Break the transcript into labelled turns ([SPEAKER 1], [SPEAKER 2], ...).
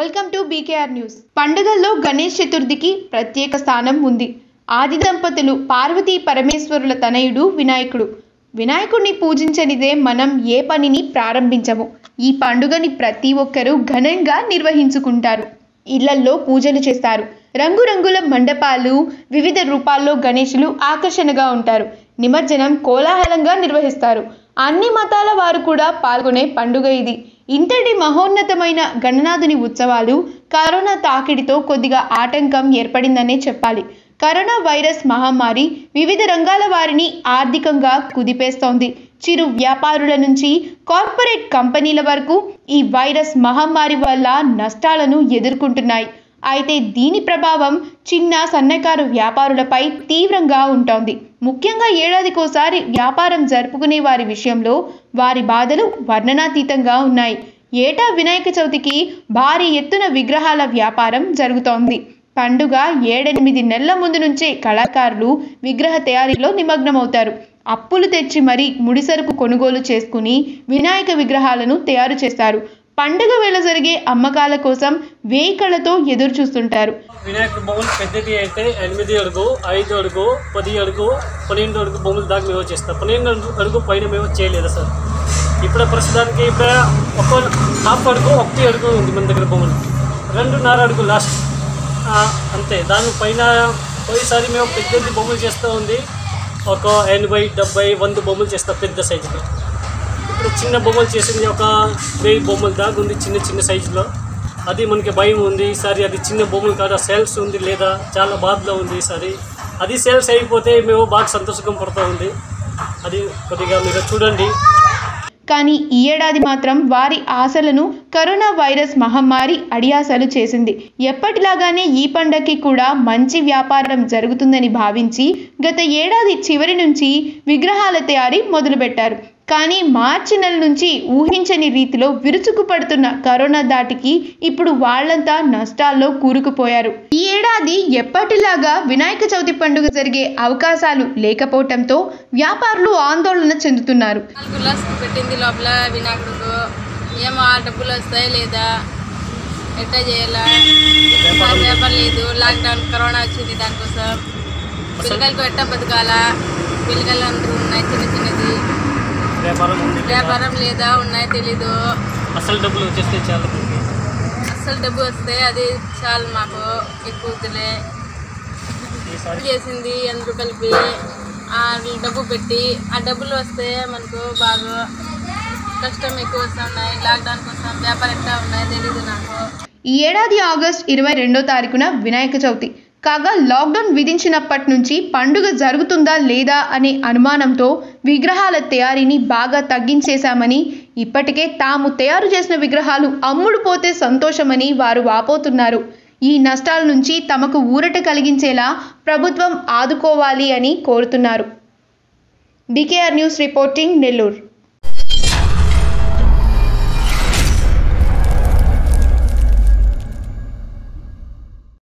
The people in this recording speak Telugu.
[SPEAKER 1] వెల్కమ్ టు బీకేఆర్ న్యూస్ పండుగల్లో గణేష్ చతుర్థికి ప్రత్యేక స్థానం ఉంది ఆది దంపతులు పార్వతీ పరమేశ్వరుల తనయుడు వినాయకుడు వినాయకుడిని పూజించనిదే మనం ఏ పనిని ప్రారంభించము ఈ పండుగని ప్రతి ఒక్కరూ ఘనంగా నిర్వహించుకుంటారు ఇళ్లల్లో పూజలు చేస్తారు రంగురంగుల మండపాలు వివిధ రూపాల్లో గణేశులు ఆకర్షణగా ఉంటారు నిమజ్జనం కోలాహలంగా నిర్వహిస్తారు అన్ని మతాల వారు కూడా పాల్గొనే పండుగ ఇది ఇంతటి మహోన్నతమైన గణనాథుని ఉత్సవాలు కరోనా తాకిడితో కొద్దిగా ఆటంకం ఏర్పడిందనే చెప్పాలి కరోనా వైరస్ మహమ్మారి వివిధ రంగాల వారిని ఆర్థికంగా కుదిపేస్తోంది చిరు వ్యాపారుల నుంచి కార్పొరేట్ కంపెనీల వరకు ఈ వైరస్ మహమ్మారి వల్ల నష్టాలను ఎదుర్కొంటున్నాయి అయితే దీని ప్రభావం చిన్న సన్నకారు వ్యాపారులపై తీవ్రంగా ఉంటోంది ముఖ్యంగా ఏడాదికోసారి వ్యాపారం జరుపుకునే వారి విషయంలో వారి బాధలు వర్ణనాతీతంగా ఉన్నాయి ఏటా వినాయక చవితికి భారీ ఎత్తున విగ్రహాల వ్యాపారం జరుగుతోంది పండుగ ఏడెనిమిది నెలల ముందు నుంచే కళాకారులు విగ్రహ తయారీలో నిమగ్నమవుతారు అప్పులు తెచ్చి మరీ ముడిసరుకు కొనుగోలు చేసుకుని వినాయక విగ్రహాలను తయారు చేస్తారు పండుగ వేళ జరిగే అమ్మకాల కోసం వేయి కళ్ళతో ఎదురు చూస్తుంటారు
[SPEAKER 2] వినాయకుడు బొమ్మలు పెద్దది అయితే ఎనిమిది అడుగు ఐదు అడుగు పది అడుగు పన్నెండు అడుగు బొమ్మలు దాకా మేము చేస్తాం పన్నెండు అడుగు- అడుగు పైన మేము చేయలేదు సార్ ఇప్పుడు ప్రస్తుతానికి ఇప్పుడు ఒక హాఫ్ అడుగు ఒకటి అడుగు ఉంది మన దగ్గర బొమ్మలు రెండున్నర అడుగు లాస్ట్ ఆ, అంతే దాని పైన పోయిసారి మేము పెద్దది బొమ్మలు చేస్తూ ఉంది ఒక ఎనభై డెబ్బై వంద బొమ్మలు చేస్తాం పెద్ద సైజులో ఇప్పుడు చిన్న బొమ్మలు చేసింది ఒక వెయ్యి బొమ్మలు దాకా ఉంది చిన్న చిన్న సైజులో అది మనకి భయం ఉంది ఈసారి అది చిన్న బొమ్మలు కాదా సేల్స్ ఉంది లేదా చాలా బాధలో ఉంది ఈసారి అది సేల్స్ అయిపోతే మేము బాగా సంతోషంగా పడుతూ ఉంది అది కొద్దిగా మీరు చూడండి
[SPEAKER 1] కానీ ఈ ఏడాది మాత్రం వారి ఆశలను కరోనా వైరస్ మహమ్మారి అడియాసలు చేసింది ఎప్పటిలాగానే ఈ పండగకి కూడా మంచి వ్యాపారం జరుగుతుందని భావించి గత ఏడాది చివరి నుంచి విగ్రహాల తయారీ మొదలుపెట్టారు కానీ మార్చి నెల నుంచి ఊహించని రీతిలో విరుచుకుపడుతున్న కరోనా దాటికి ఇప్పుడు వాళ్ళంతా నష్టాల్లో కూరుకుపోయారు ఈ ఏడాది ఎప్పటిలాగా వినాయక చవితి పండుగ జరిగే అవకాశాలు లేకపోవటంతో వ్యాపారులు ఆందోళన చెందుతున్నారు
[SPEAKER 3] నాలుగు గ్లాస్ పెట్టింది లోపల వినాయకుడు ఏమో ఆ డబ్బులు వస్తాయి లేదా ఎట్టా చేయాలా ఈసారి వ్యాపారం లేదు లాక్డౌన్ కరోనా వచ్చింది దానికోసం పిల్లకాయలకు ఎట్టా బతకాలా పిల్లకాయలు అందరూ ఉన్నాయి చిన్న చిన్నది
[SPEAKER 2] వ్యాపారం ఉంది లేదా?
[SPEAKER 3] వ్యాపారం లేదా ఉన్నాయి తెలీదు
[SPEAKER 2] అసలు డబ్బులు వచ్చేస్తే చాలా మనకి.
[SPEAKER 3] అస్సలు డబ్బు వస్తే అది చాలు మాకు ఎక్కువ వద్దులే
[SPEAKER 2] ఈసారి
[SPEAKER 3] చేసింది ఎనిమిది రూపాయలకి ఆ డబ్బు పెట్టి ఆ డబ్బులు వస్తే మనకు బాగా కష్టం ఎక్కువ వస్తున్నాయి లాక్డౌన్ కోసం వ్యాపారం ఎట్లా ఉన్నాయి తెలీదు నాకు
[SPEAKER 1] ఈ ఏడాది ఆగస్ట్ ఇరవై రెండో తారీఖున వినాయక చవితి కాగా లాక్డౌన్ విధించినప్పటి నుంచి పండుగ జరుగుతుందా లేదా అనే అనుమానంతో విగ్రహాల తయారీని బాగా తగ్గించేశామని ఇప్పటికే తాము తయారు చేసిన విగ్రహాలు అమ్ముడు పోతే సంతోషమని వారు వాపోతున్నారు ఈ నష్టాల నుంచి తమకు ఊరట కలిగించేలా ప్రభుత్వం ఆదుకోవాలి అని కోరుతున్నారు బీకేఆర్ న్యూస్ రిపోర్టింగ్ నెల్లూరు